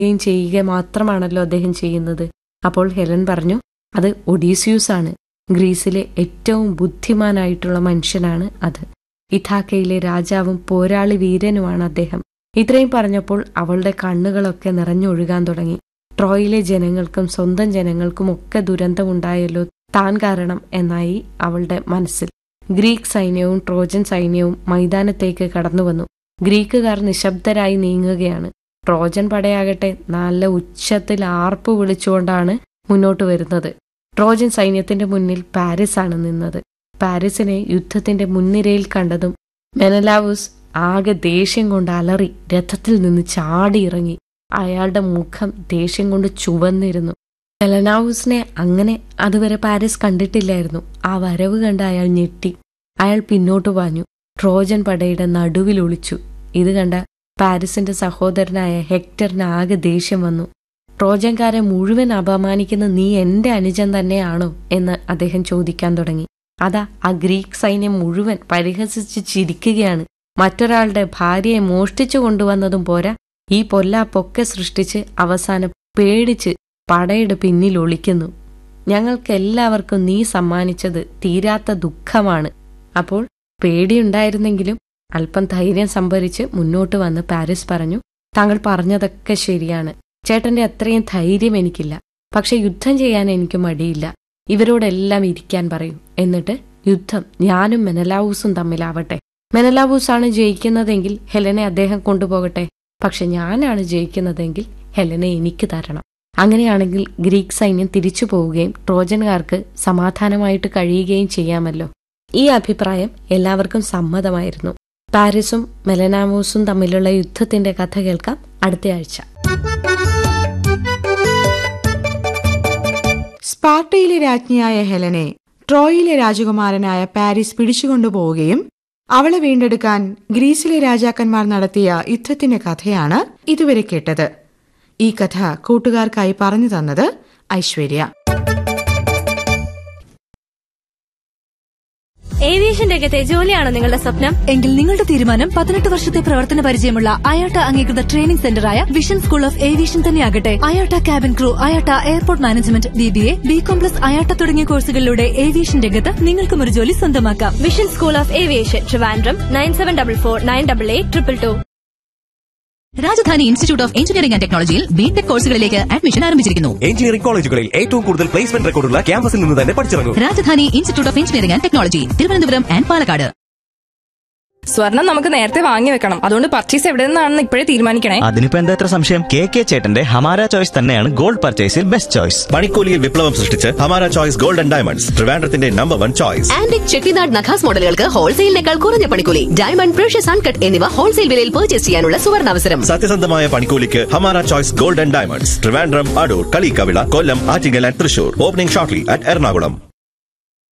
യും ചെയ്യുക മാത്രമാണല്ലോ അദ്ദേഹം ചെയ്യുന്നത് അപ്പോൾ ഹെലൻ പറഞ്ഞു അത് ഒഡീസിയൂസ് ആണ് ഗ്രീസിലെ ഏറ്റവും ബുദ്ധിമാനായിട്ടുള്ള മനുഷ്യനാണ് അത് ഇഥാക്കയിലെ രാജാവും പോരാളി വീരനുമാണ് അദ്ദേഹം ഇത്രയും പറഞ്ഞപ്പോൾ അവളുടെ കണ്ണുകളൊക്കെ നിറഞ്ഞൊഴുകാൻ തുടങ്ങി ട്രോയിലെ ജനങ്ങൾക്കും സ്വന്തം ജനങ്ങൾക്കും ഒക്കെ ദുരന്തമുണ്ടായല്ലോ താൻ കാരണം എന്നായി അവളുടെ മനസ്സിൽ ഗ്രീക്ക് സൈന്യവും ട്രോജൻ സൈന്യവും മൈതാനത്തേക്ക് കടന്നുവന്നു ഗ്രീക്കുകാർ നിശബ്ദരായി നീങ്ങുകയാണ് ട്രോജൻ പടയാകട്ടെ നല്ല ഉച്ചത്തിൽ ആർപ്പ് വിളിച്ചുകൊണ്ടാണ് മുന്നോട്ട് വരുന്നത് ട്രോജൻ സൈന്യത്തിന്റെ മുന്നിൽ പാരീസ് ആണ് നിന്നത് പാരീസിനെ യുദ്ധത്തിന്റെ മുൻനിരയിൽ കണ്ടതും മെനലാവുസ് ആകെ ദേഷ്യം കൊണ്ട് അലറി രഥത്തിൽ നിന്ന് ചാടിയിറങ്ങി അയാളുടെ മുഖം ദേഷ്യം കൊണ്ട് ചുവന്നിരുന്നു മെലനാവുസിനെ അങ്ങനെ അതുവരെ പാരീസ് കണ്ടിട്ടില്ലായിരുന്നു ആ വരവ് കണ്ട് അയാൾ ഞെട്ടി അയാൾ പിന്നോട്ട് പാഞ്ഞു ട്രോജൻ പടയുടെ നടുവിൽ ഒളിച്ചു ഇത് കണ്ട പാരീസിന്റെ സഹോദരനായ ഹെക്ടറിന് ആകെ ദേഷ്യം വന്നു ട്രോജൻകാരെ മുഴുവൻ അപമാനിക്കുന്ന നീ എന്റെ അനുജൻ തന്നെയാണോ എന്ന് അദ്ദേഹം ചോദിക്കാൻ തുടങ്ങി അതാ ആ ഗ്രീക്ക് സൈന്യം മുഴുവൻ പരിഹസിച്ച് ചിരിക്കുകയാണ് മറ്റൊരാളുടെ ഭാര്യയെ മോഷ്ടിച്ചു കൊണ്ടുവന്നതും പോരാ ഈ പൊല്ലാപ്പൊക്കെ സൃഷ്ടിച്ച് അവസാനം പേടിച്ച് പടയുടെ പിന്നിൽ ഒളിക്കുന്നു ഞങ്ങൾക്കെല്ലാവർക്കും നീ സമ്മാനിച്ചത് തീരാത്ത ദുഃഖമാണ് അപ്പോൾ പേടിയുണ്ടായിരുന്നെങ്കിലും അല്പം ധൈര്യം സംഭരിച്ച് മുന്നോട്ട് വന്ന് പാരീസ് പറഞ്ഞു താങ്കൾ പറഞ്ഞതൊക്കെ ശരിയാണ് ചേട്ടന്റെ അത്രയും ധൈര്യം എനിക്കില്ല പക്ഷെ യുദ്ധം ചെയ്യാൻ എനിക്ക് മടിയില്ല ഇവരോടെല്ലാം ഇരിക്കാൻ പറയൂ എന്നിട്ട് യുദ്ധം ഞാനും മെനലാവൂസും തമ്മിലാവട്ടെ മെനലാവൂസാണ് ജയിക്കുന്നതെങ്കിൽ ഹെലനെ അദ്ദേഹം കൊണ്ടുപോകട്ടെ പക്ഷെ ഞാനാണ് ജയിക്കുന്നതെങ്കിൽ ഹെലനെ എനിക്ക് തരണം അങ്ങനെയാണെങ്കിൽ ഗ്രീക്ക് സൈന്യം തിരിച്ചു പോവുകയും ട്രോജൻകാർക്ക് സമാധാനമായിട്ട് കഴിയുകയും ചെയ്യാമല്ലോ ഈ അഭിപ്രായം എല്ലാവർക്കും സമ്മതമായിരുന്നു പാരീസും മെലനാമോസും തമ്മിലുള്ള യുദ്ധത്തിന്റെ കഥ കേൾക്കാം അടുത്തയാഴ്ച സ്പാർട്ടയിലെ രാജ്ഞിയായ ഹെലനെ ട്രോയിലെ രാജകുമാരനായ പാരീസ് പിടിച്ചുകൊണ്ടുപോവുകയും അവളെ വീണ്ടെടുക്കാൻ ഗ്രീസിലെ രാജാക്കന്മാർ നടത്തിയ യുദ്ധത്തിന്റെ കഥയാണ് ഇതുവരെ കേട്ടത് ഈ കഥ കൂട്ടുകാർക്കായി പറഞ്ഞു തന്നത് ഐശ്വര്യ ഏവിയേഷൻ രംഗത്തെ ജോലിയാണോ നിങ്ങളുടെ സ്വപ്നം എങ്കിൽ നിങ്ങളുടെ തീരുമാനം പതിനെട്ട് വർഷത്തെ പ്രവർത്തന പരിചയമുള്ള അയോട്ട അംഗീകൃത ട്രെയിനിംഗ് സെന്ററായ വിഷൻ സ്കൂൾ ഓഫ് ഏവിയേഷൻ തന്നെയാകട്ടെ IATA cabin crew IATA airport management B B A B കോംപ്ലസ് അയോട്ട തുടങ്ങിയ കോഴ്സുകളിലൂടെ ഏവിയേഷൻ രംഗത്ത് നിങ്ങൾക്കും ഒരു ജോലി സ്വന്തമാക്കാം Vision School of Aviation Trivandrum nine seven double four nine double eight triple two Rajadhani Institute of Engineering and ടെക്നോളജിയിൽ ബിടെക് കോഴ്സുകളിലേക്ക് അഡ്മിഷൻ ആരംഭിച്ചിരിക്കുന്നു എഞ്ചിനീയറിംഗ് കോളേജുകളിൽ ഏറ്റവും കൂടുതൽ പ്ലേസ്മെന്റ് റെക്കോർഡുള്ള ക്യാമ്പസിൽ നിന്ന് തന്നെ പഠിച്ചിറങ്ങും Rajadhani Institute of Engineering and technology Thiruvananthapuram and Palakkad സ്വർണം നമുക്ക് നേരത്തെ വാങ്ങി വെക്കണം അതുകൊണ്ട് പർച്ചേസ് എവിടെ നിന്നാണെന്ന് ഇപ്പോഴേ തീരുമാനിക്കണേ അതിനിപ്പോ എന്താ ഇത്ര സംശയം കെ കെ ചേട്ടന്റെ ഹമാര ചോയ്സ് തന്നെയാണ് ഗോൾഡ് പർച്ചേസിൽ ബെസ്റ്റ് ചോയ്സ് പണിക്കൂലിയിൽ വിപ്ലവം സൃഷ്ടിച്ച് Hamara Choice Gold and Diamonds ട്രിവാൻഡ്രത്തിന്റെ number one choice antique Chettinad Nakhas മോഡലുകൾക്ക് ഹോൾസെയിലിനേക്കാൾ കുറഞ്ഞ പണിക്കൂലി ഡയമണ്ട് പ്രഷ്യസ് അൺകട്ട് എന്നിവ ഹോൾസെയിൽ വിലയിൽ പർച്ചേസ് ചെയ്യാനുള്ള സുവർണാവസരം സത്യസന്ധമായ പണിക്കൂലിക്ക് Hamara Choice Gold and Diamonds Trivandrum Adoor Kaliyikkavila Kollam Attingal and Thrissur opening shortly at Ernakulam